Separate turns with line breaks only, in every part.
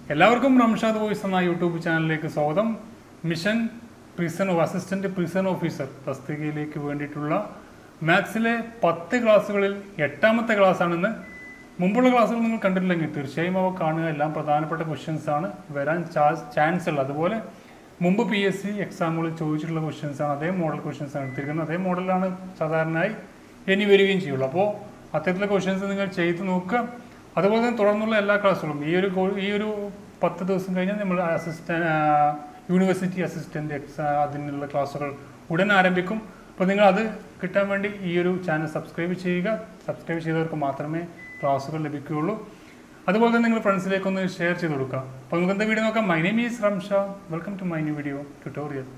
എല്ലാവർക്കും റംഷാദ് വോയിസ് എന്ന യൂട്യൂബ് ചാനലിലേക്ക് സ്വാഗതം mission prison assistant prison officer തസ്തികയിലേക്ക് വേണ്ടിയിട്ടുള്ള മാത്സിലെ പത്ത് ക്ലാസ്സുകളിൽ എട്ടാമത്തെ ക്ലാസ്സാണെന്ന് മുമ്പുള്ള ക്ലാസ്സുകൾ നിങ്ങൾ കണ്ടിട്ടില്ലെങ്കിൽ തീർച്ചയായും അവ കാണുക എല്ലാം പ്രധാനപ്പെട്ട ക്വസ്റ്റ്യൻസ് ആണ് വരാൻ ചാൻസ് ഉള്ളത് അതുപോലെ മുമ്പ് പി എസ് സി എക്സാമുകളിൽ ചോദിച്ചിട്ടുള്ള ക്വസ്റ്റ്യൻസ് ആണ് അതേ മോഡൽ ക്വസ്റ്റ്യൻസ് ആണ് എടുത്തിരിക്കുന്നത് അതേ മോഡലാണ് സാധാരണയായി ഇനി വരികയും ചെയ്യുള്ളൂ അപ്പോൾ അത്തരത്തിലുള്ള ക്വസ്റ്റ്യൻസ് നിങ്ങൾ ചെയ്ത് നോക്കുക അതുപോലെ തന്നെ തുടർന്നുള്ള എല്ലാ ക്ലാസ്സുകളും ഈ ഒരു കോ- ഈ ഒരു പത്ത് ദിവസം കഴിഞ്ഞാൽ നമ്മൾ അസിസ്റ്റന്റ് യൂണിവേഴ്സിറ്റി അസിസ്റ്റന്റ് എക്സാ അതിനുള്ള ക്ലാസ്സുകൾ ഉടൻ ആരംഭിക്കും അപ്പോൾ നിങ്ങൾ അത് കിട്ടാൻ വേണ്ടി ഈ ഒരു ചാനൽ സബ്സ്ക്രൈബ് ചെയ്യുക സബ്സ്ക്രൈബ് ചെയ്തവർക്ക് മാത്രമേ ക്ലാസ്സുകൾ ലഭിക്കുകയുള്ളൂ അതുപോലെ തന്നെ നിങ്ങൾ ഫ്രണ്ട്സിലേക്ക് ഒന്ന് ഷെയർ ചെയ്ത് കൊടുക്കുക അപ്പോൾ നമുക്ക് എന്താ വീഡിയോ നോക്കാം my name is Ramsha welcome to my new video tutorial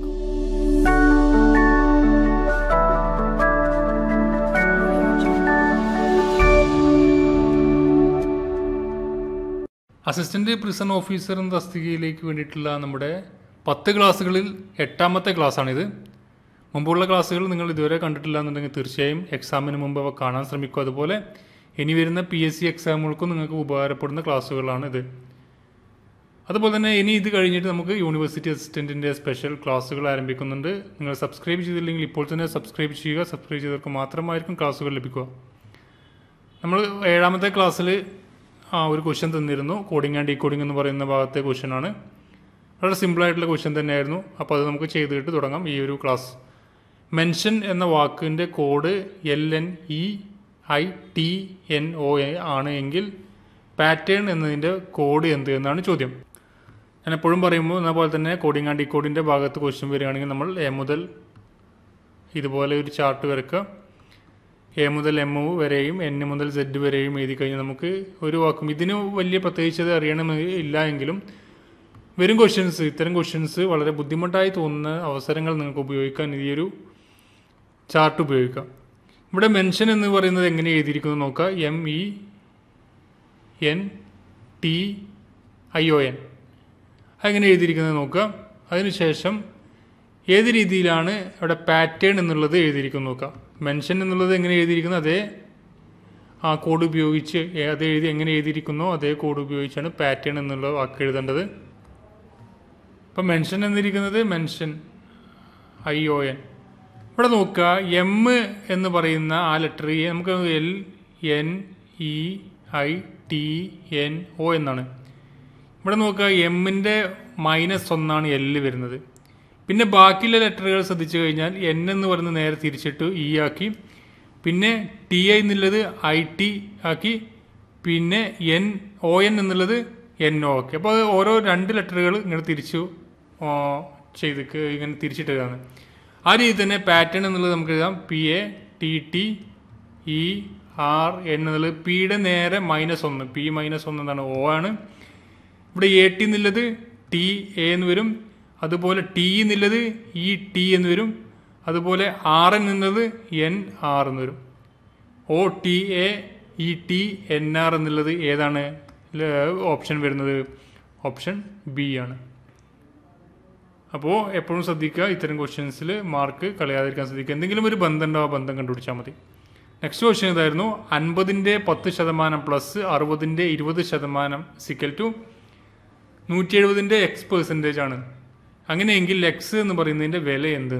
assistant prison officer എന്ന തസ്തികയിലേക്ക് വേണ്ടിയിട്ടുള്ള നമ്മുടെ പത്ത് ക്ലാസ്സുകളിൽ എട്ടാമത്തെ ക്ലാസ്സാണിത് മുമ്പുള്ള ക്ലാസ്സുകൾ നിങ്ങൾ ഇതുവരെ കണ്ടിട്ടില്ല എന്നുണ്ടെങ്കിൽ തീർച്ചയായും എക്സാമിന് മുമ്പ് അവ കാണാൻ ശ്രമിക്കുക അതുപോലെ ഇനി വരുന്ന പി എസ് സി എക്സാമുകൾക്കും നിങ്ങൾക്ക് ഉപകാരപ്പെടുന്ന ക്ലാസ്സുകളാണ് ഇത് അതുപോലെ തന്നെ ഇനി ഇത് കഴിഞ്ഞിട്ട് നമുക്ക് യൂണിവേഴ്സിറ്റി അസിസ്റ്റന്റിന്റെ സ്പെഷ്യൽ ക്ലാസ്സുകൾ ആരംഭിക്കുന്നുണ്ട് നിങ്ങൾ സബ്സ്ക്രൈബ് ചെയ്തില്ലെങ്കിൽ ഇപ്പോൾ തന്നെ സബ്സ്ക്രൈബ് ചെയ്യുക സബ്സ്ക്രൈബ് ചെയ്തവർക്ക് മാത്രമായിരിക്കും ക്ലാസ്സുകൾ ലഭിക്കുക നമ്മൾ ഏഴാമത്തെ ക്ലാസ്സിൽ ആ ഒരു ക്വസ്റ്റ്യൻ തന്നിരുന്നു കോഡിംഗ് ആൻഡ് ഡീകോഡിംഗ് എന്ന് പറയുന്ന ഭാഗത്തെ ക്വസ്റ്റ്യൻ ആണ് വളരെ സിമ്പിൾ ആയിട്ടുള്ള ക്വസ്റ്റ്യൻ തന്നെയായിരുന്നു അപ്പോൾ അത് നമുക്ക് ചെയ്തിട്ട് തുടങ്ങാം ഈ ഒരു ക്ലാസ് മെൻഷൻ എന്ന വാക്കിൻ്റെ code L N E I T N O ആണ് എങ്കിൽ പാറ്റേൺ എന്നതിൻ്റെ കോഡ് എന്ത് എന്നാണ് ചോദ്യം ഞാൻ എപ്പോഴും പറയുമ്പോൾ എന്ന പോലെ തന്നെ കോഡിംഗ് ആൻഡ് ഡീകോഡിൻ്റെ ഭാഗത്ത് ക്വസ്റ്റ്യൻ വരികയാണെങ്കിൽ നമ്മൾ എ മുതൽ ഇതുപോലെ ഒരു ചാർട്ട് വരക്കുക എ മുതൽ എം വരെയും എൻ മുതൽ സെഡ് വരെയും എഴുതി കഴിഞ്ഞാൽ നമുക്ക് ഒരു വാക്കും ഇതിന് വലിയ പ്രത്യേകിച്ച് അത് അറിയണമെന്ന് ഇല്ല എങ്കിലും വരും ക്വസ്റ്റ്യൻസ് ഇത്തരം ക്വസ്റ്റ്യൻസ് വളരെ ബുദ്ധിമുട്ടായി തോന്നുന്ന അവസരങ്ങൾ നിങ്ങൾക്ക് ഉപയോഗിക്കാൻ ഈ ഒരു ചാർട്ട് ഉപയോഗിക്കാം ഇവിടെ മെൻഷൻ എന്ന് പറയുന്നത് എങ്ങനെ എഴുതിയിരിക്കുന്നു നോക്കുക M E N T I O N അങ്ങനെ എഴുതിയിരിക്കുന്നത് നോക്കുക അതിനുശേഷം ഏത് രീതിയിലാണ് അവിടെ പാറ്റേൺ എന്നുള്ളത് എഴുതിയിരിക്കുന്നത് നോക്കുക മെൻഷൻ എന്നുള്ളത് എങ്ങനെ എഴുതിയിരിക്കുന്നത് അതേ ആ കോഡ് ഉപയോഗിച്ച് ഏ- അത് എഴുതി എങ്ങനെ എഴുതിയിരിക്കുന്നോ അതേ കോഡ് ഉപയോഗിച്ചാണ് പാറ്റേൺ എന്നുള്ള വാക്ക് എഴുതേണ്ടത് ഇപ്പം മെൻഷൻ എന്നിരിക്കുന്നത് മെൻഷൻ ഐ ഒ എൻ ഇവിടെ നോക്കുക എം എന്ന് പറയുന്ന ആ ലെറ്റർ നമുക്ക് L N E I T N O എന്നാണ് ഇവിടെ നോക്കുക എമ്മിൻ്റെ മൈനസ് ഒന്നാണ് എല്ല് വരുന്നത് പിന്നെ ബാക്കിയുള്ള ലെറ്ററുകൾ ശ്രദ്ധിച്ചു കഴിഞ്ഞാൽ എൻ എന്ന് പറയുന്നത് നേരെ തിരിച്ചിട്ട് ഇ ആക്കി പിന്നെ ടി ഐ എന്നുള്ളത് ഐ ടി ആക്കി പിന്നെ എൻ ഒ എൻ എന്നുള്ളത് എൻ ഒ ആക്കി അപ്പോൾ അത് ഓരോ രണ്ട് ലെറ്ററുകൾ ഇങ്ങനെ തിരിച്ചു ആ, ചെയ്ത് ക- ഇങ്ങനെ തിരിച്ചിട്ടതാണ് ആ രീതി തന്നെ പാറ്റേൺ എന്നുള്ളത് നമുക്ക് എഴുതാം P A T T E R N എന്നുള്ളത് പിയുടെ നേരെ മൈനസ് ഒന്ന് പി മൈനസ് ഒന്ന് എന്താണ് ഒ ആണ് ഇവിടെ എ ടി എന്നുള്ളത് ടി എ എന്ന് വരും അതുപോലെ ടി എന്നുള്ളത് ഇ ടി എന്ന് വരും അതുപോലെ ആർ എൻ എന്നത് എൻ ആർ എന്ന് വരും O T A E T N R എന്നുള്ളത് ഏതാണ് ഓപ്ഷൻ വരുന്നത് ഓപ്ഷൻ ബി ആണ് അപ്പോൾ എപ്പോഴും ശ്രദ്ധിക്കുക ഇത്തരം ക്വസ്റ്റ്യൻസിൽ മാർക്ക് കളയാതിരിക്കാൻ ശ്രദ്ധിക്കുക എന്തെങ്കിലും ഒരു ബന്ധം ഉണ്ടോ ആ ബന്ധം കണ്ടുപിടിച്ചാൽ മതി നെക്സ്റ്റ് ക്വസ്റ്റ്യൻ ഇതായിരുന്നു അൻപതിൻ്റെ പത്ത് ശതമാനം പ്ലസ് അറുപതിൻ്റെ ഇരുപത് ശതമാനം സിക്കൽ ടു നൂറ്റി എഴുപതിൻ്റെ എക്സ് പെർസെൻറ്റേജ് ആണ് അങ്ങനെയെങ്കിൽ എക്സ് എന്ന് പറയുന്നതിൻ്റെ വില എന്ത്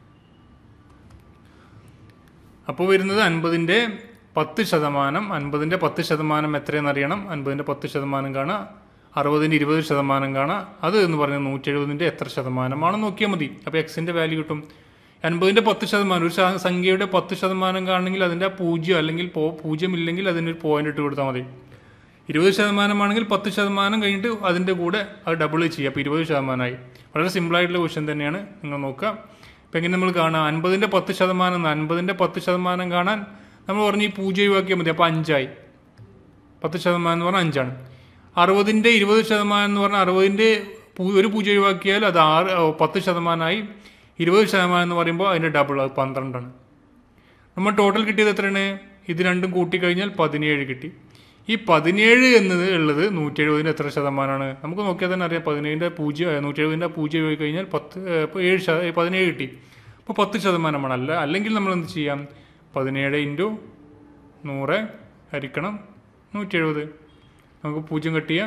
അപ്പോൾ വരുന്നത് അൻപതിൻ്റെ പത്ത് ശതമാനം അൻപതിൻ്റെ പത്ത് ശതമാനം എത്രയെന്ന് അറിയണം അൻപതിൻ്റെ പത്ത് ശതമാനം കാണുക അറുപതിൻ്റെ ഇരുപത് ശതമാനം കാണുക അത് എന്ന് പറയുന്നത് നൂറ്റി എഴുപതിൻ്റെ എത്ര ശതമാനമാണെന്ന് നോക്കിയാൽ മതി അപ്പോൾ എക്സിൻ്റെ വാല്യൂ കിട്ടും അൻപതിൻ്റെ പത്ത് ശതമാനം ഒരു ശ- സംഖ്യയുടെ പത്ത് ശതമാനം കാണണമെങ്കിൽ അതിൻ്റെ ആ പൂജ്യം അല്ലെങ്കിൽ പോ- പൂജ്യം ഇല്ലെങ്കിൽ അതിനൊരു പോയിന്റ് ഇട്ട് കൊടുത്താൽ മതി ഇരുപത് ശതമാനമാണെങ്കിൽ പത്ത് ശതമാനം കഴിഞ്ഞിട്ട് അതിൻ്റെ കൂടെ അത് ഡബിൾ ചെയ്യുക അപ്പോൾ ഇരുപത് ശതമാനമായി വളരെ സിമ്പിളായിട്ടുള്ള ക്വസ്റ്റ്യൻ തന്നെയാണ് നിങ്ങൾ നോക്കുക ഇപ്പം എങ്ങനെ നമ്മൾ കാണാം അൻപതിൻ്റെ പത്ത് ശതമാനം അൻപതിൻ്റെ പത്ത് ശതമാനം കാണാൻ നമ്മൾ പറഞ്ഞ് ഈ പൂജ്യം ഒഴിവാക്കിയാൽ മതി അപ്പോൾ അഞ്ചായി പത്ത് ശതമാനം എന്ന് പറഞ്ഞാൽ അഞ്ചാണ് അറുപതിൻ്റെ ഇരുപത് ശതമാനം എന്ന് പറഞ്ഞാൽ അറുപതിൻ്റെ പൂ- ഒരു പൂജ്യം ഒഴിവാക്കിയാൽ അത് ആറ് ഓ, പത്ത് ശതമാനമായി ഇരുപത് ശതമാനം എന്ന് പറയുമ്പോൾ അതിൻ്റെ ഡബിൾ അത് പന്ത്രണ്ടാണ് നമ്മൾ ടോട്ടൽ കിട്ടിയത് എത്രയാണ് ഇത് രണ്ടും കൂട്ടിക്കഴിഞ്ഞാൽ പതിനേഴ് കിട്ടി ഈ പതിനേഴ് എന്നത് ഉള്ളത് നൂറ്റി എഴുപതിൻ്റെ എത്ര ശതമാനമാണ് നമുക്ക് നോക്കിയാൽ തന്നെ അറിയാം പതിനേഴിൻ്റെ പൂജ്യം നൂറ്റി എഴുപതിൻ്റെ പൂജ്യം പോയി കഴിഞ്ഞാൽ പത്ത് ഏഹ്, ഇപ്പൊ ഏഴ് ശത പതിനേഴ് കിട്ടി അപ്പോൾ പത്ത് ശതമാനമാണ് അല്ല അല്ലെങ്കിൽ നമ്മൾ എന്ത് ചെയ്യാം പതിനേഴ് ഇൻറ്റു നൂറ് ഹരിക്കണം നൂറ്റി എഴുപത് നമുക്ക് പൂജ്യം കട്ട് ചെയ്യാം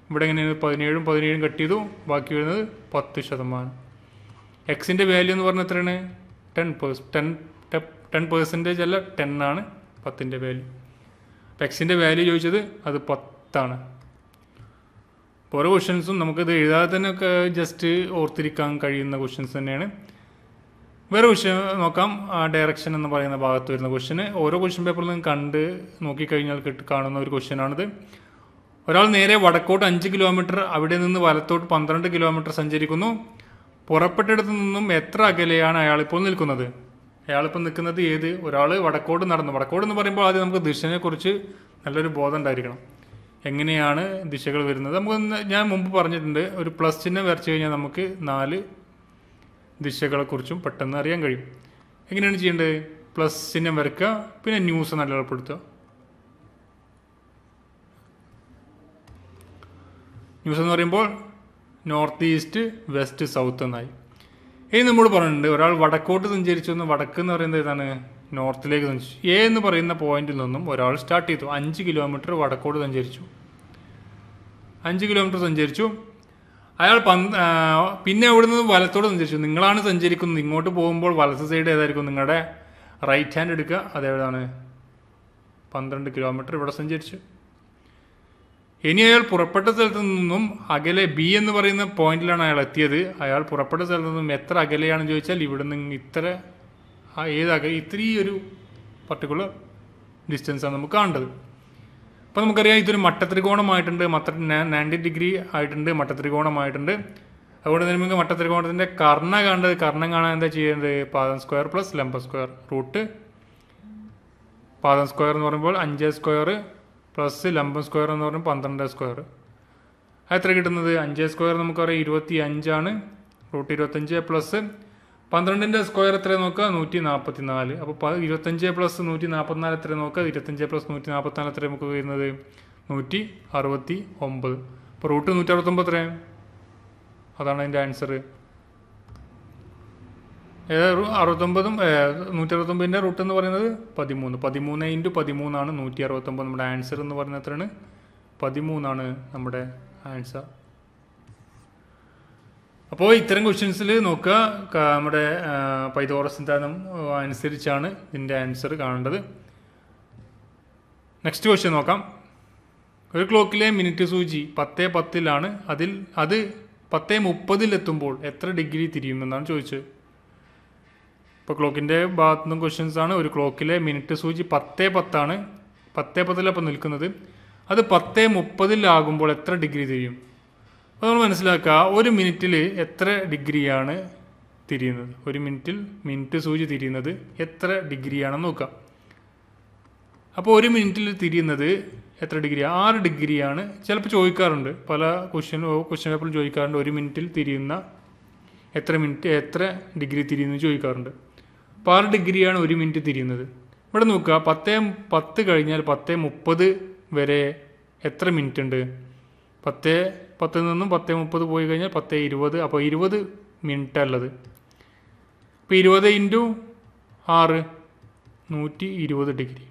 ഇവിടെ എങ്ങനെയാണ് പതിനേഴും പതിനേഴും കട്ട് ചെയ്തു ബാക്കി വരുന്നത് പത്ത് ശതമാനം എക്സിൻ്റെ വാല്യൂ എന്ന് പറഞ്ഞാൽ എത്രയാണ് ടെൻ പേഴ്സ് ടെൻ ടെൻ പെർസെൻറ്റേജ് അല്ല ടെൻ ആണ് പത്തിൻ്റെ വാല്യൂ അപ്പോൾ എക്സിൻ്റെ വാല്യൂ ചോദിച്ചത് അത് പത്താണ് ഓരോ ക്വസ്റ്റ്യൻസും നമുക്കിത് എഴുതാതെ തന്നെ ഒക്കെ ജസ്റ്റ് ഓർത്തിരിക്കാൻ കഴിയുന്ന ക്വസ്റ്റ്യൻസ് തന്നെയാണ് വേറെ ക്വസ്റ്റ്യൻ നോക്കാം ആ ഡയറക്ഷൻ എന്ന് പറയുന്ന ഭാഗത്ത് വരുന്ന ക്വസ്റ്റ്യന് ഓരോ ക്വസ്റ്റ്യൻ പേപ്പറിൽ നിന്ന് കണ്ട് നോക്കിക്കഴിഞ്ഞാൽ കിട്ടി കാണുന്ന ഒരു ക്വസ്റ്റ്യനാണിത് ഒരാൾ നേരെ വടക്കോട്ട് അഞ്ച് കിലോമീറ്റർ അവിടെ നിന്ന് വലത്തോട്ട് പന്ത്രണ്ട് കിലോമീറ്റർ സഞ്ചരിക്കുന്നു പുറപ്പെട്ടിടത്തു നിന്നും എത്ര അകലെയാണ് അയാളിപ്പോൾ നിൽക്കുന്നത് അയാളിപ്പോൾ നിൽക്കുന്നത് ഏത് ഒരാൾ വടക്കോട്ട് നടന്നു വടക്കോട്ട് എന്ന് പറയുമ്പോൾ ആദ്യം നമുക്ക് ദിശനെ കുറിച്ച് നല്ലൊരു ബോധം ഉണ്ടായിരിക്കണം എങ്ങനെയാണ് ദിശകൾ വരുന്നത് നമുക്ക് ഒന്ന് ഞാൻ മുമ്പ് പറഞ്ഞിട്ടുണ്ട് ഒരു പ്ലസ് ചിഹ്നം വരച്ചു കഴിഞ്ഞാൽ നമുക്ക് നാല് ദിശകളെക്കുറിച്ചും പെട്ടെന്ന് അറിയാൻ കഴിയും എങ്ങനെയാണ് ചെയ്യേണ്ടത് പ്ലസ് ചിഹ്നം വരയ്ക്കുക പിന്നെ ന്യൂസ് നല്ല എളുപ്പപ്പെടുത്തുക ന്യൂസ് എന്ന് പറയുമ്പോൾ നോർത്ത് ഈസ്റ്റ് വെസ്റ്റ് സൗത്ത് എന്നായി ഇനി നമ്മൾ പറഞ്ഞിട്ടുണ്ട് ഒരാൾ വടക്കോട്ട് സഞ്ചരിച്ചു എന്ന് വടക്ക് എന്ന് പറയുന്നത് ഏതാണ് നോർത്തിലേക്ക് സഞ്ചരിച്ചു എ എന്ന് പറയുന്ന പോയിന്റിൽ നിന്നും ഒരാൾ സ്റ്റാർട്ട് ചെയ്തു അഞ്ച് കിലോമീറ്റർ വടക്കോട്ട് സഞ്ചരിച്ചു അഞ്ച് കിലോമീറ്റർ സഞ്ചരിച്ചു അയാൾ പന്ത് ആ, പിന്നെ അവിടെ നിന്ന് വലത്തോട്ട് സഞ്ചരിച്ചു നിങ്ങളാണ് സഞ്ചരിക്കുന്നത് ഇങ്ങോട്ട് പോകുമ്പോൾ വലത്ത് സൈഡ് ഏതായിരിക്കും നിങ്ങളുടെ റൈറ്റ് ഹാൻഡ് എടുക്കുക അതേതാണ് പന്ത്രണ്ട് കിലോമീറ്റർ ഇവിടെ സഞ്ചരിച്ചു ഇനി അയാൾ പുറപ്പെട്ട സ്ഥലത്ത് നിന്നും അകലെ ബി എന്ന് പറയുന്ന പോയിന്റിലാണ് അയാൾ എത്തിയത് അയാൾ പുറപ്പെട്ട സ്ഥലത്ത് നിന്നും എത്ര അകലെയാണെന്ന് ചോദിച്ചാൽ ഇവിടെ നിന്ന് ഇത്ര ആ ഏത് അക ഇത്രയും ഒരു പർട്ടിക്കുലർ ഡിസ്റ്റൻസാണ് നമുക്ക് കാണേണ്ടത് അപ്പോൾ നമുക്കറിയാം ഇതൊരു മട്ടത്രികോണമായിട്ടുണ്ട് മത്ത നയൻറ്റി ഡിഗ്രി ആയിട്ടുണ്ട് മട്ടത്രികോണമായിട്ടുണ്ട് അതുകൊണ്ട് തന്നെ നമുക്ക് മട്ടത്രികോണത്തിൻ്റെ കർണ കാണേണ്ടത് കർണം കാണാൻ എന്താ ചെയ്യേണ്ടത് പാദം സ്ക്വയർ പ്ലസ് ലംബ സ്ക്വയർ റൂട്ട് പാദം സ്ക്വയർ എന്ന് പറയുമ്പോൾ അഞ്ച് സ്ക്വയർ പ്ലസ് ലംബം സ്ക്വയർ എന്ന് പറയുമ്പോൾ പന്ത്രണ്ട് സ്ക്വയർ എത്ര കിട്ടുന്നത് അഞ്ച് സ്ക്വയർ നമുക്കറിയാം ഇരുപത്തി അഞ്ചാണ് റൂട്ട് ഇരുപത്തഞ്ച് പ്ലസ് പന്ത്രണ്ടിൻ്റെ സ്ക്വയർ എത്ര നോക്കുക നൂറ്റി നാൽപ്പത്തി നാല് അപ്പോൾ ഇരുപത്തഞ്ച് പ്ലസ് നൂറ്റി നാൽപ്പത്തിനാല് എത്ര നോക്കുക ഇരുപത്തഞ്ച് പ്ലസ് നൂറ്റി നാൽപ്പത്തിനാല് എത്ര നമുക്ക് വരുന്നത് നൂറ്റി അറുപത്തി ഒമ്പത് അപ്പോൾ റൂട്ട് നൂറ്റി അറുപത്തൊമ്പത് എത്ര അതാണ് അതിൻ്റെ ആൻസർ അറുപത്തൊമ്പതും നൂറ്റി അറുപത്തൊമ്പതിൻ്റെ റൂട്ട് എന്ന് പറയുന്നത് പതിമൂന്ന് പതിമൂന്ന് ഇൻറ്റു പതിമൂന്നാണ് നൂറ്റി അറുപത്തൊമ്പത് നമ്മുടെ ആൻസർ എന്ന് പറയുന്നത് എത്രയാണ് പതിമൂന്നാണ് നമ്മുടെ ആൻസർ അപ്പോൾ ഇത്തരം ക്വസ്റ്റ്യൻസിൽ നോക്കുക ക- നമ്മുടെ പൈതോറസ് സിദ്ധാന്തം അനുസരിച്ചാണ് ഇതിൻ്റെ ആൻസർ കാണേണ്ടത് നെക്സ്റ്റ് ക്വസ്റ്റ്യൻ നോക്കാം ഒരു ക്ലോക്കിലെ മിനിറ്റ് സൂചി പത്തേ പത്തിലാണ് അതിൽ അത് പത്തേ മുപ്പതിലെത്തുമ്പോൾ എത്ര ഡിഗ്രി തിരിയുമെന്നാണ് ചോദിച്ചത് ഇപ്പോൾ ക്ലോക്കിൻ്റെ ഭാഗത്തു നിന്നും ക്വസ്റ്റ്യൻസ് ആണ് ഒരു ക്ലോക്കിലെ മിനിറ്റ് സൂചി പത്തേ പത്താണ് പത്തേ പത്തിലപ്പം നിൽക്കുന്നത് അത് പത്തേ മുപ്പതിലാകുമ്പോൾ എത്ര ഡിഗ്രി തിരിയും അപ്പോൾ നമ്മൾ മനസ്സിലാക്കുക ഒരു മിനിറ്റിൽ എത്ര ഡിഗ്രിയാണ് തിരിയുന്നത് ഒരു മിനിറ്റിൽ മിനിറ്റ് സൂചി തിരിയുന്നത് എത്ര ഡിഗ്രിയാണെന്ന് നോക്കാം അപ്പോൾ ഒരു മിനിറ്റിൽ തിരിയുന്നത് എത്ര ഡിഗ്രി ആറ് ഡിഗ്രിയാണ് ചിലപ്പോൾ ചോദിക്കാറുണ്ട് പല ക്വസ്റ്റ്യൻ ക്വസ്റ്റ്യൻ പേപ്പറിൽ ചോദിക്കാറുണ്ട് ഒരു മിനിറ്റിൽ തിരിയുന്ന എത്ര മിനിറ്റ് എത്ര ഡിഗ്രി തിരിയുന്നു ചോദിക്കാറുണ്ട് അപ്പോൾ ആറ് ഡിഗ്രിയാണ് ഒരു മിനിറ്റ് തിരിയുന്നത് ഇവിടെ നോക്കുക പത്തേ പത്ത് കഴിഞ്ഞാൽ പത്തേ മുപ്പത് വരെ എത്ര മിനിറ്റ് ഉണ്ട് പത്തേ പത്തിൽ നിന്നും പത്തേ മുപ്പത് പോയി കഴിഞ്ഞാൽ പത്തേ ഇരുപത് അപ്പോൾ ഇരുപത് മിനിറ്റ് ഉള്ളത് ഇപ്പോൾ ഇരുപത് ഇൻറ്റു ആറ് നൂറ്റി ഇരുപത് ഡിഗ്രി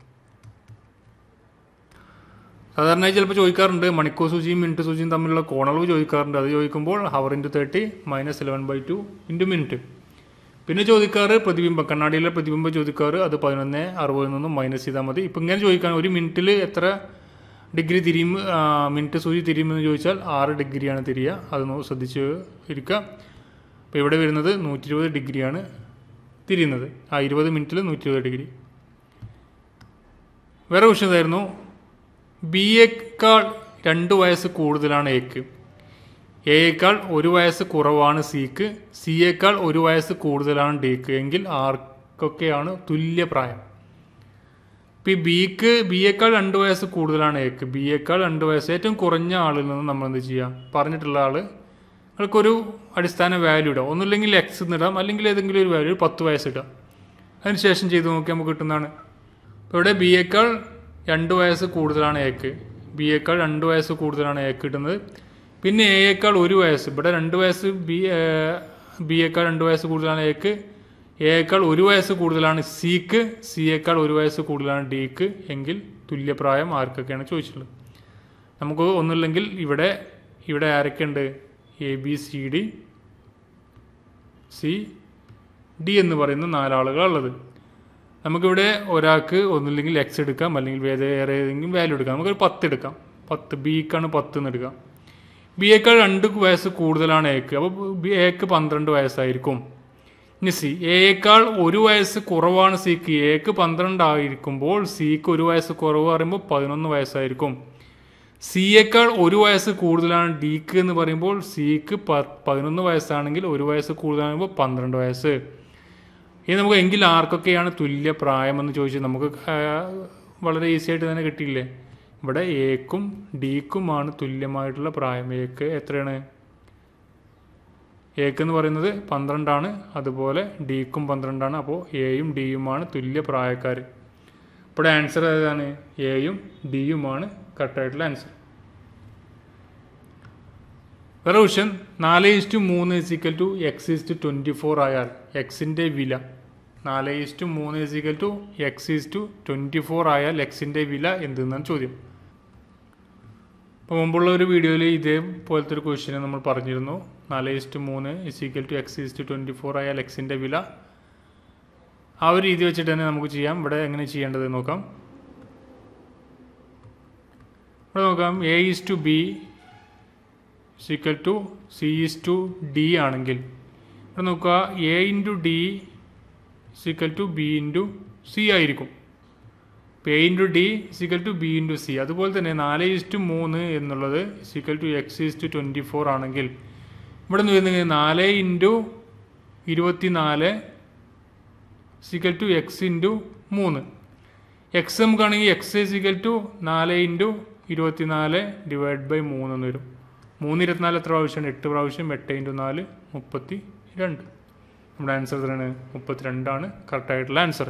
സാധാരണയായി ചിലപ്പോൾ ചോദിക്കാറുണ്ട് മണിക്കൂർ സൂചിയും മിനിറ്റ് സൂചിയും തമ്മിലുള്ള കോണളവ് ചോദിക്കാറുണ്ട് അത് ചോദിക്കുമ്പോൾ hour into thirty minus eleven by two into minute പിന്നെ ചോദിക്കാറ് പ്രതിബിംബം കണ്ണാടിയിലെ പ്രതിബിംബം ചോദിക്കാറ് അത് പതിനൊന്ന് അറുപതിൽ നിന്നും മൈനസ് ചെയ്താൽ മതി ഇപ്പം ഇങ്ങനെ ചോദിക്കാൻ ഒരു മിനിറ്റിൽ എത്ര ഡിഗ്രി തിരിയും ആ, മിനിറ്റ് സൂചി തിരിയുമെന്ന് ചോദിച്ചാൽ ആറ് ഡിഗ്രിയാണ് തിരിയുക അത് നോ- ശ്രദ്ധിച്ച് ഇരിക്കുക അപ്പോൾ ഇവിടെ വരുന്നത് നൂറ്റി ഇരുപത് ഡിഗ്രിയാണ് തിരിയുന്നത് ആ ഇരുപത് മിനിറ്റിൽ നൂറ്റി ഇരുപത് ഡിഗ്രി വേറെ ക്വസ്റ്റ്യൻ ഇതായിരുന്നു ബി എക്കാൾ രണ്ട് വയസ്സ് കൂടുതലാണ് എക്ക് എയേക്കാൾ ഒരു വയസ്സ് കുറവാണ് സിക്ക് സിയേക്കാൾ ഒരു വയസ്സ് കൂടുതലാണ് ഡിക്ക് എങ്കിൽ ആർക്കൊക്കെയാണ് തുല്യപ്രായം ഇപ്പം ഈ ബിക്ക് ബിയേക്കാൾ രണ്ട് വയസ്സ് കൂടുതലാണ് എക്ക് ബിയേക്കാൾ രണ്ട് വയസ്സ് ഏറ്റവും കുറഞ്ഞ ആളിൽ നിന്ന് നമ്മൾ എന്ത് ചെയ്യുക പറഞ്ഞിട്ടുള്ള ആൾ നിങ്ങൾക്കൊരു അടിസ്ഥാന വാല്യൂ ഇടാം ഒന്നുമില്ലെങ്കിൽ എക്സ് എന്നിടാം അല്ലെങ്കിൽ ഏതെങ്കിലും ഒരു വാല്യൂ പത്ത് വയസ്സ് ഇടാം അതിനുശേഷം ചെയ്ത് നോക്കി നമുക്ക് കിട്ടുന്നതാണ് ഇപ്പോൾ ഇവിടെ ബി എക്കാൾ രണ്ട് വയസ്സ് കൂടുതലാണ് എക്ക് ബി എക്കാൾ രണ്ട് വയസ്സ് കൂടുതലാണ് എക്ക് കിട്ടുന്നത് പിന്നെ എയേക്കാൾ ഒരു വയസ്സ് ഇവിടെ രണ്ട് വയസ്സ് ബി ബി എക്കാൾ രണ്ട് വയസ്സ് കൂടുതലാണ് എക്ക് എയേക്കാൾ ഒരു വയസ്സ് കൂടുതലാണ് സിക്ക് സിയേക്കാൾ ഒരു വയസ്സ് കൂടുതലാണ് ഡിക്ക് എങ്കിൽ തുല്യപ്രായം ആർക്കൊക്കെയാണ് ചോദിച്ചിട്ടുള്ളത് നമുക്ക് ഒന്നുമില്ലെങ്കിൽ ഇവിടെ ഇവിടെ ആരൊക്കെയുണ്ട് A B C D C D എന്ന് പറയുന്ന നാലാളുകളുള്ളത് നമുക്കിവിടെ ഒരാൾക്ക് ഒന്നില്ലെങ്കിൽ എക്സ് എടുക്കാം അല്ലെങ്കിൽ വേറെ വേറെ ഏതെങ്കിലും വാല്യൂ എടുക്കാം നമുക്കൊരു പത്ത് എടുക്കാം പത്ത് ബിക്കാണ് പത്ത് എന്ന് എടുക്കാം ബിയേക്കാൾ രണ്ട് വയസ്സ് കൂടുതലാണ് എക്ക് അപ്പോൾ ബി എക്ക് പന്ത്രണ്ട് വയസ്സായിരിക്കും ഇനി സി എയേക്കാൾ ഒരു വയസ്സ് കുറവാണ് സിക്ക് എക്ക് പന്ത്രണ്ട് ആയിരിക്കുമ്പോൾ സിക്ക് ഒരു വയസ്സ് കുറവ് പറയുമ്പോൾ പതിനൊന്ന് വയസ്സായിരിക്കും സിയേക്കാൾ ഒരു വയസ്സ് കൂടുതലാണ് ഡിക്ക് എന്ന് പറയുമ്പോൾ സിക്ക് പ പതിനൊന്ന് വയസ്സാണെങ്കിൽ ഒരു വയസ്സ് കൂടുതലാകുമ്പോൾ പന്ത്രണ്ട് വയസ്സ് ഇനി നമുക്ക് എങ്കിൽ ആർക്കൊക്കെയാണ് തുല്യ പ്രായമെന്ന് ചോദിച്ചാൽ നമുക്ക് ആ, വളരെ ഈസി ആയിട്ട് തന്നെ കിട്ടിയില്ലേ ഇവിടെ എക്കും ഡിക്കുമാണ് തുല്യമായിട്ടുള്ള പ്രായം എക്ക് എത്രയാണ് എക്ക് എന്ന് പറയുന്നത് പന്ത്രണ്ടാണ് അതുപോലെ ഡിക്കും പന്ത്രണ്ടാണ് അപ്പോൾ എയും ഡിയുമാണ് തുല്യ പ്രായക്കാർ ഇവിടെ ആൻസർ ഏതാണ് എയും ഡിയുമാണ് കറക്റ്റായിട്ടുള്ള ആൻസർ വേറെ ക്വസ്റ്റ്യൻ നാല് ഇസ്റ്റു മൂന്ന് is equal to X is to twenty four ആയാൽ എക്സിൻ്റെ വില നാല് ഇസ്റ്റു മൂന്ന് is equal to X is to twenty four ആയാൽ എക്സിൻ്റെ വില എന്തെന്നാണ് ചോദ്യം അപ്പോൾ മുമ്പുള്ള ഒരു വീഡിയോയിൽ ഇതേപോലത്തെ ഒരു ക്വസ്റ്റ്യൻ നമ്മൾ പറഞ്ഞിരുന്നു നാല് ഇസ്റ്റു മൂന്ന് is equal to X is to twenty four ആയാൽ എക്സിൻ്റെ വില ആ ഒരു രീതി വെച്ചിട്ട് തന്നെ നമുക്ക് ചെയ്യാം ഇവിടെ എങ്ങനെ ചെയ്യേണ്ടത് നോക്കാം ഇവിടെ നോക്കാം A is to B equal to C is to D ആണെങ്കിൽ ഇവിടെ നോക്കുക A into D equal to B into C ആയിരിക്കും A into D equal to B into C അതുപോലെ തന്നെ നാല് ഈസ്റ്റു മൂന്ന് എന്നുള്ളത് equal to X is to twenty four ആണെങ്കിൽ ഇവിടെ നിന്ന് വരുന്നത് നാല് ഇൻറ്റു ഇരുപത്തി നാല് സിക്കൽ ടു എക്സ് ഇൻറ്റു മൂന്ന് എക്സ് നമുക്കാണെങ്കിൽ എക്സ് സിക്കൽ ടു നാല് ഇൻറ്റു ഇരുപത്തിനാല് ഡിവൈഡ് ബൈ മൂന്ന് എന്ന് വരും മൂന്ന് ഇരുപത്തിനാല് എത്ര പ്രാവശ്യമാണ് എട്ട് പ്രാവശ്യം എട്ട് ഇൻറ്റു നാല് മുപ്പത്തി രണ്ട് നമ്മുടെ ആൻസർ എത്രയാണ് മുപ്പത്തിരണ്ടാണ് കറക്റ്റായിട്ടുള്ള ആൻസർ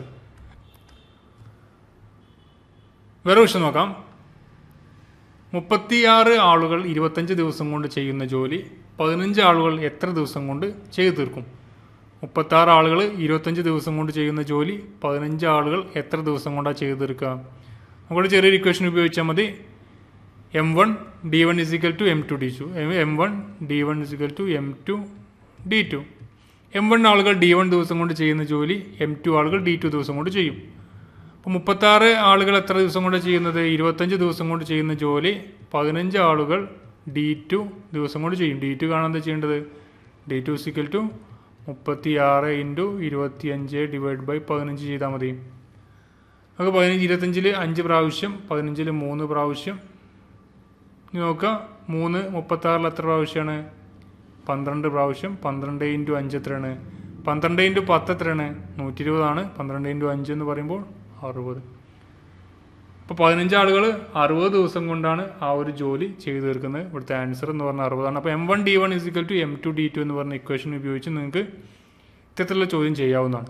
വേറെ ക്വസ്റ്റ്യൻ നോക്കാം മുപ്പത്തിയാറ് ആളുകൾ ഇരുപത്തഞ്ച് ദിവസം കൊണ്ട് ചെയ്യുന്ന ജോലി പതിനഞ്ച് ആളുകൾ എത്ര ദിവസം കൊണ്ട് ചെയ്തു തീർക്കും മുപ്പത്താറ് ആളുകൾ ഇരുപത്തഞ്ച് ദിവസം കൊണ്ട് ചെയ്യുന്ന ജോലി പതിനഞ്ച് ആളുകൾ എത്ര ദിവസം കൊണ്ടാണ് ചെയ്തു തീർക്കുക നമുക്കൊരു ചെറിയൊരു ഇക്വേഷൻ ഉപയോഗിച്ചാൽ മതി M one D one is equal to M two D two M one D one is equal to M two D two M one ആളുകൾ ഡി വൺ ദിവസം കൊണ്ട് ചെയ്യുന്ന ജോലി എം ടു ആളുകൾ ഡി ടു ദിവസം കൊണ്ട് ചെയ്യും അപ്പോൾ മുപ്പത്താറ് ആളുകൾ എത്ര ദിവസം കൊണ്ട് ചെയ്യുന്നത് ഇരുപത്തഞ്ച് ദിവസം കൊണ്ട് ചെയ്യുന്ന ജോലി പതിനഞ്ച് ആളുകൾ ഡി ടു ദിവസം കൊണ്ട് ചെയ്യും ഡി ടു കാണാൻ എന്താ ചെയ്യേണ്ടത് ഡി ടു സിക്കൽ ടു മുപ്പത്തി ആറ് ഇൻറ്റു ഇരുപത്തി അഞ്ച് ഡിവൈഡ് ബൈ പതിനഞ്ച് ചെയ്താൽ മതി നമുക്ക് പതിനഞ്ച് ഇരുപത്തഞ്ചിൽ അഞ്ച് പ്രാവശ്യം പതിനഞ്ചിൽ മൂന്ന് പ്രാവശ്യം ഇനി നോക്കുക മൂന്ന് മുപ്പത്താറിൽ എത്ര പ്രാവശ്യമാണ് പന്ത്രണ്ട് പ്രാവശ്യം പന്ത്രണ്ട് ഇൻറ്റു അഞ്ച് എത്രയാണ് പന്ത്രണ്ട് ഇൻറ്റു പത്ത് എത്രയാണ് നൂറ്റി ഇരുപതാണ് പന്ത്രണ്ട് ഇൻറ്റു അഞ്ച് എന്ന് പറയുമ്പോൾ അറുപത് അപ്പോൾ പതിനഞ്ച് ആളുകൾ അറുപത് ദിവസം കൊണ്ടാണ് ആ ഒരു ജോലി ചെയ്തു തീർക്കുന്നത് ഇവിടുത്തെ ആൻസർ എന്ന് പറഞ്ഞാൽ അറുപതാണ് അപ്പോൾ M one D one is equal to M two D two എന്ന് പറഞ്ഞ ഇക്വേഷൻ ഉപയോഗിച്ച് നിങ്ങൾക്ക് ഇത്തരത്തിലുള്ള ചോദ്യം ചെയ്യാവുന്നതാണ്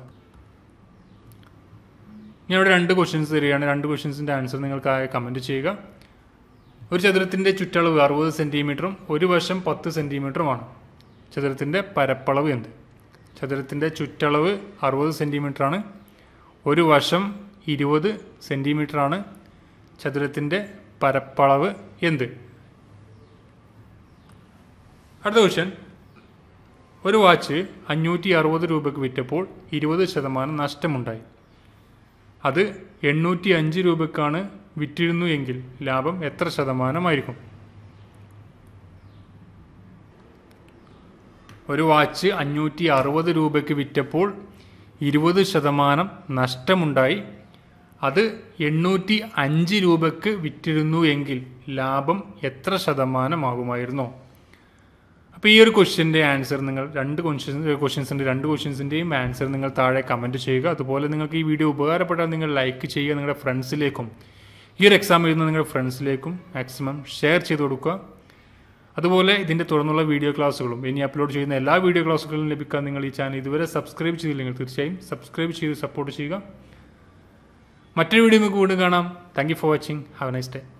ഞാൻ ഇവിടെ രണ്ട് ക്വസ്റ്റ്യൻസ് തരികയാണ് രണ്ട് ക്വസ്റ്റ്യൻസിൻ്റെ ആൻസർ നിങ്ങൾക്കായി കമൻറ്റ് ചെയ്യുക ഒരു ചതുരത്തിൻ്റെ ചുറ്റളവ് അറുപത് സെൻറ്റിമീറ്ററും ഒരു വശം പത്ത് സെൻറ്റിമീറ്ററുമാണ് ചതുരത്തിൻ്റെ പരപ്പളവ് എന്ത് ചതുരത്തിൻ്റെ ചുറ്റളവ് അറുപത് സെൻറ്റിമീറ്ററാണ് ഒരു വശം ഇരുപത് സെൻറ്റിമീറ്ററാണ് ചതുരത്തിൻ്റെ പരപ്പളവ് എന്ത് അടുത്ത ക്വസ്റ്റ്യൻ ഒരു വാച്ച് അഞ്ഞൂറ്റി അറുപത് രൂപയ്ക്ക് വിറ്റപ്പോൾ ഇരുപത് ശതമാനം നഷ്ടമുണ്ടായി അത് എണ്ണൂറ്റി അഞ്ച് രൂപയ്ക്കാണ് വിറ്റിരുന്നു എങ്കിൽ ലാഭം എത്ര ശതമാനമായിരിക്കും ഒരു വാച്ച് അഞ്ഞൂറ്റി അറുപത് രൂപയ്ക്ക് വിറ്റപ്പോൾ ഇരുപത് ശതമാനം നഷ്ടമുണ്ടായി അത് എണ്ണൂറ്റി അഞ്ച് രൂപയ്ക്ക് വിറ്റിരുന്നു എങ്കിൽ ലാഭം എത്ര ശതമാനമാകുമായിരുന്നോ അപ്പോൾ ഈ ഒരു ക്വസ്റ്റ്യൻ്റെ ആൻസർ നിങ്ങൾ രണ്ട് ക്വസ്റ്റ്യൻസ് ക്വസ്റ്റ്യൻസിൻ്റെ രണ്ട് ക്വസ്റ്റ്യൻസിൻ്റെയും ആൻസർ നിങ്ങൾ താഴെ കമൻറ്റ് ചെയ്യുക അതുപോലെ നിങ്ങൾക്ക് ഈ വീഡിയോ ഉപകാരപ്പെട്ടാൽ നിങ്ങൾ ലൈക്ക് ചെയ്യുക നിങ്ങളുടെ ഫ്രണ്ട്സിലേക്കും ഈ ഒരു എക്സാം എഴുതുന്ന നിങ്ങളുടെ ഫ്രണ്ട്സിലേക്കും മാക്സിമം ഷെയർ ചെയ്ത് കൊടുക്കുക അതുപോലെ ഇതിൻ്റെ തുടർന്നുള്ള വീഡിയോ ക്ലാസ്സുകളും ഇനി അപ്ലോഡ് ചെയ്യുന്ന എല്ലാ വീഡിയോ ക്ലാസ്സുകളും ലഭിക്കാൻ നിങ്ങൾ ഈ ചാനൽ ഇതുവരെ സബ്സ്ക്രൈബ് ചെയ്തില്ലെങ്കിൽ തീർച്ചയായും സബ്സ്ക്രൈബ് ചെയ്ത് സപ്പോർട്ട് ചെയ്യുക മറ്റൊരു വീഡിയോ നമുക്ക് വീണ്ടും കാണാം thank you for watching have nice day